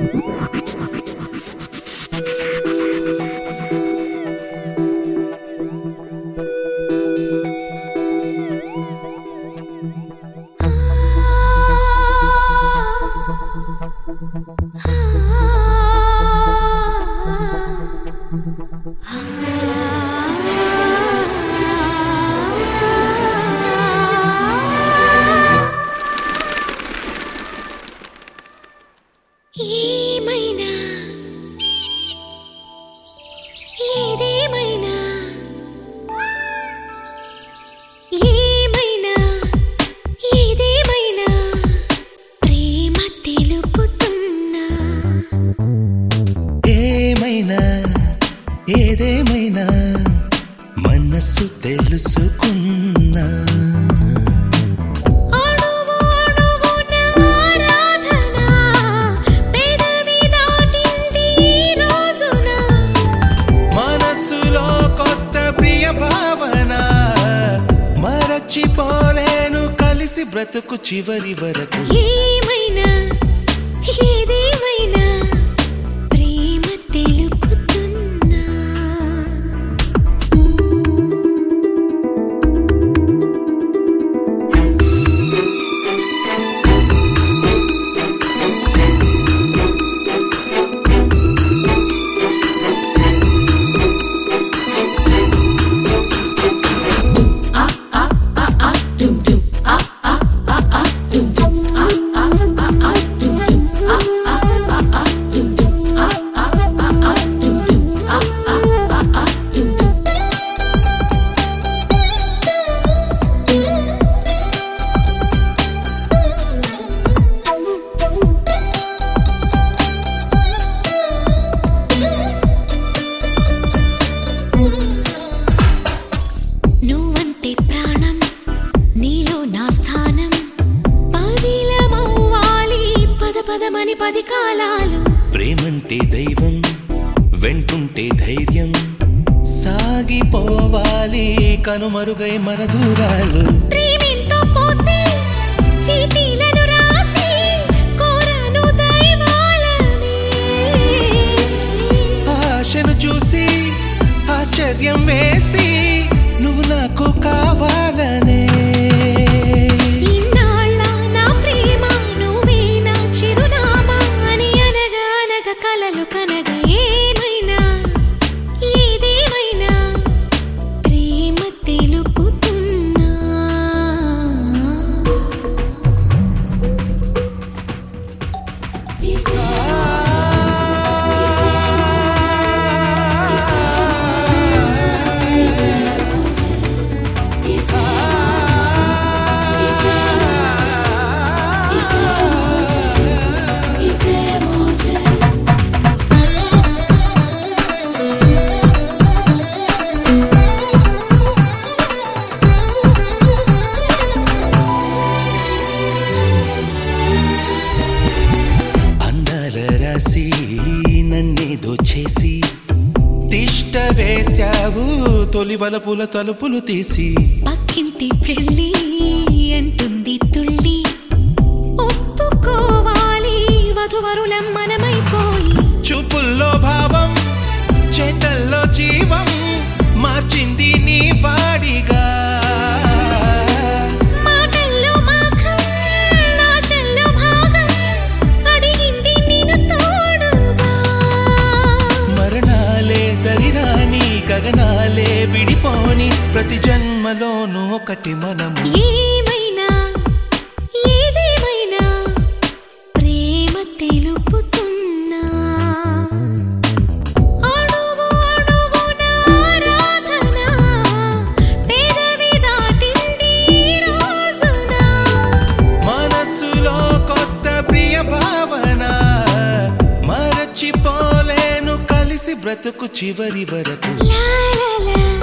ఏమైనా ఏదేమైనా ఏమైనా ఏదేమైనా ప్రేమ తెలుపుతున్నా ఏమైనా ఏదేమైనా మనస్సు తెలుసుకున్నా అణువు అణువున ఆరాధన పెదవి దాటింది ఈ రోజున మనస్సులో కొత్త ప్రియ భావన మరచిపోలేను కలిసి బ్రతుకు చివరి వరకు ఏమైనా ఏదేమైనా ప్రేమ తెలుపుతున్నా నువ్వంటే ప్రాణం నీలో నా స్థానం పదిలమవ్వాలి పద పదమని పది కాలాలు ప్రేమంటే దైవం వెంటుంటే ధైర్యం సాగిపోవాలి కనుమరుగై మన దూరాలు ప్రేమింతో పోసి చీటీలను రాసి కోరను దైవాలని ఆశను చూసి ఆశ్చర్యం వేసి నువ్వు నాకు కావాలనే ఇన్నాళ్ళ నా ప్రేమ నువ్వే నా చిరునామా అని అనగా అనగా కలలు కనగా ఏమైనా ఏదేమైనా ప్రేమ తెలుపుతున్నా అందాల రాసి నన్నేదో చేసి తిష్ట వేశావు తొలి వలపుల తలుపులు తీసి పక్కింటి పెళ్ళి అంటుంది తుళ్ళి ఒప్పుకోవాలి వధువరులం మనమైపోయి చూపుల్లో భావం చేతల్లో జీవం మార్చింది నీ వాడిగా మాటల్లో మాఖం ఆశల్లో భాగం అడిగింది నిన్ను తోడుగా మరణాలే దరిరాని గగనాలే విడిపోని ప్రతి జన్మలోనూ ఒకటి మనము ఏమైనా ఏదేమైనా ప్రేమ తెలుపుతున్నా అణువు అణువున ఆరాధన పెదవి దాటింది ఈ రోజున మనస్సులో కొత్త ప్రియ భావన మరచిపోలేను కలిసి బ్రతుకు చివరి వరకు లా లా లా